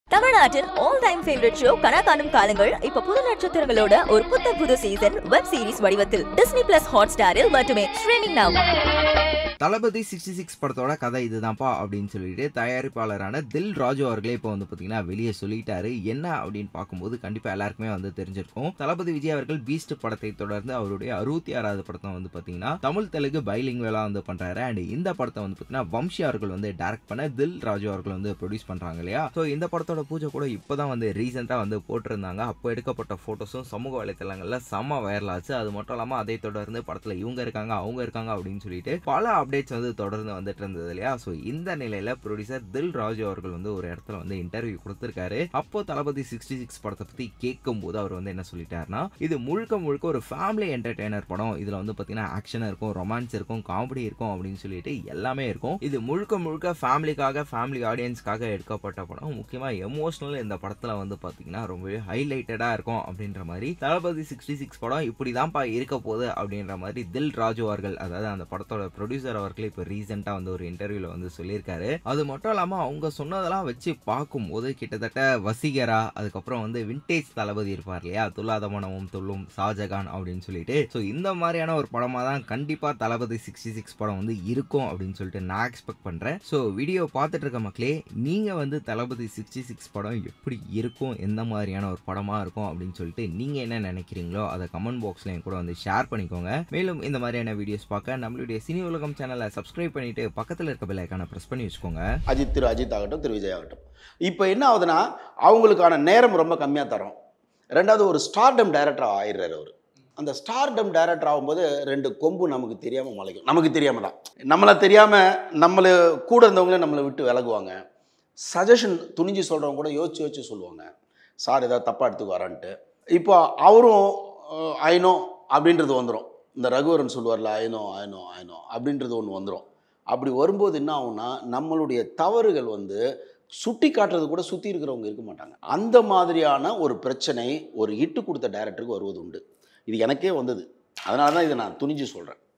தமிழ்நாட்டின் all time favourite show கனா காணும் காலங்கள் இப்ப புது நட்சத்திரங்களோட ஒரு புத்த புது சீசன் வெப் சீரிஸ் வடிவத்தில் டிஸ்னி பிளஸ் ஹாட் ஸ்டாரில் மட்டுமே streaming now Thalapathy sixty six படத்தோட கதை இதுதான்ப்பா அப்படின்னு சொல்லிட்டு தயாரிப்பாளரான தில் ராஜு அவர்களே இப்போ வந்து பார்த்தீங்கன்னா வெளியே சொல்லிட்டாரு என்ன அப்படின்னு பார்க்கும்போது கண்டிப்பாக எல்லாருக்குமே வந்து தெரிஞ்சிருக்கும் தளபதி விஜய் அவர்கள் பீஸ்ட் படத்தை தொடர்ந்து அவருடைய அறுபத்தி ஆறாவது படத்தை வந்து பார்த்தீங்கன்னா தமிழ் தெலுங்கு பைலிங் வேலா வந்து பண்ணுறாரு அண்ட் இந்த படத்தை வந்து பார்த்தீங்கன்னா வம்சி அவர்கள் வந்து டைரக்ட் பண்ண தில் ராஜு அவர்கள் வந்து ப்ரொடியூஸ் பண்ணுறாங்க இல்லையா ஸோ இந்த படத்தோட பூஜை கூட இப்போ தான் வந்து ரீசெண்டாக வந்து போட்டிருந்தாங்க அப்போ எடுக்கப்பட்ட ஃபோட்டோஸும் சமூக வலைத்தளங்களில் செம்ம வைரல் ஆச்சு அது மட்டும் இல்லாமல் அதை தொடர்ந்து படத்தில் இவங்க இருக்காங்க அவங்க இருக்காங்க அப்படின்னு சொல்லிட்டு பல அப்டேட்ஸ் வந்து தொடர்ந்து வந்துட்டு இருந்தது இல்லையா ஸோ இந்த நிலையில ப்ரொடியூசர் தில் ராஜு அவர்கள் வந்து ஒரு இடத்துல வந்து இன்டர்வியூ கொடுத்திருக்காரு அப்போ தளபதி சிக்ஸ்டி சிக்ஸ் படத்தை பத்தி கேட்கும் போது அவர் வந்து என்ன சொல்லிட்டாருன்னா இது முழுக்க முழுக்க ஒரு ஃபேமிலி என்டர்டைனர் படம் இதுல வந்து பாத்தீங்கன்னா ஆக்ஷன் இருக்கும் ரொமான்ஸ் இருக்கும் காமெடி இருக்கும் அப்படின்னு சொல்லிட்டு எல்லாமே இருக்கும் இது முழுக்க முழுக்க ஃபேமிலிக்காக ஃபேமிலி ஆடியன்ஸ்க்காக எடுக்கப்பட்ட படம் முக்கியமா எமோஷனல் இந்த படத்துல வந்து பாத்தீங்கன்னா ரொம்பவே ஹைலைட்டடா இருக்கும் அப்படின்ற மாதிரி தளபதி சிக்ஸ்டி சிக்ஸ் படம் இப்படிதான்ப்பா இருக்க போகுது அப்படின்ற மாதிரி தில் ராஜு அவர்கள் அதாவது அந்த படத்தோட ப்ரொடியூசர் அவர்களே இப்போ ரீசெண்டாக வந்து ஒரு இன்டர்வியூல வந்து சொல்லியிருக்காரு அது மட்டும் இல்லாமல் அவங்க சொன்னதெல்லாம் வச்சு பார்க்கும்போது கிட்டத்தட்ட வசீகரா அதுக்கப்புறம் வந்து விண்டேஜ் தளபதி இருப்பார் இல்லையா துல்லாத மனமும் துள்ளும் ஷாஜகான் அப்படின்னு சொல்லிட்டு ஸோ இந்த மாதிரியான ஒரு படமாக தான் கண்டிப்பாக தளபதி சிக்ஸ்டி சிக்ஸ் படம் வந்து இருக்கும் அப்படின்னு சொல்லிட்டு நான் எக்ஸ்பெக்ட் பண்ணுறேன் ஸோ வீடியோ பார்த்துட்டு இருக்க மக்களே நீங்கள் வந்து தளபதி சிக்ஸ்டி சிக்ஸ் படம் எப்படி இருக்கும் எந்த மாதிரியான ஒரு படமாக இருக்கும் அப்படின்னு சொல்லிட்டு நீங்கள் என்ன நினைக்கிறீங்களோ அதை கமெண்ட் பாக்ஸில் என் கூட வந்து ஷேர் பண்ணிக்கோங்க மேலும் இந்த மாதிரியான வீடியோஸ் பார்க்க நம்மளுடைய சினி உலகம் சேனலை சப்ஸ்கிரைப் பண்ணிட்டு பக்கத்தில் இருக்க பெல் ஐக்கானை ப்ரெஸ் பண்ணி வச்சுக்கோங்க அஜித் திரு அஜித் ஆகட்டும் திரு விஜய் ஆகட்டும் இப்போ என்ன ஆகுதுன்னா அவங்களுக்கான நேரம் ரொம்ப கம்மியாக தரோம் ரெண்டாவது ஒரு ஸ்டார்டம் டைரக்டர் ஆயிடுறாரு அவர் அந்த ஸ்டார்டம் டைரக்டர் ஆகும்போது ரெண்டு கொம்பு நமக்கு தெரியாமல் முளைக்கும் நமக்கு தெரியாம தான் நம்மளை தெரியாமல் நம்மளை கூட இருந்தவங்களே நம்மளை விட்டு விலகுவாங்க சஜஷன் துணிஞ்சு சொல்கிறவங்க கூட யோசிச்சு யோசிச்சு சொல்லுவாங்க சார் ஏதாவது தப்பாக எடுத்துக்கு வரான்ட்டு இப்போ அவரும் ஐனோ அப்படின்றது வந்துடும் இந்த ரகுவரன் சொல்லுவார்ல ஐனோ ஐனோ ஐனோ அப்படின்றது ஒன்று வந்துடும் அப்படி வரும்போது என்ன ஆகும்னா நம்மளுடைய தவறுகள் வந்து சுட்டி காட்டுறது கூட சுற்றி இருக்கிறவங்க இருக்க மாட்டாங்க அந்த மாதிரியான ஒரு பிரச்சனை ஒரு இட்டு கொடுத்த டைரக்டருக்கு வருவது உண்டு இது எனக்கே வந்தது அதனால தான் இதை நான் துணிஞ்சு சொல்கிறேன்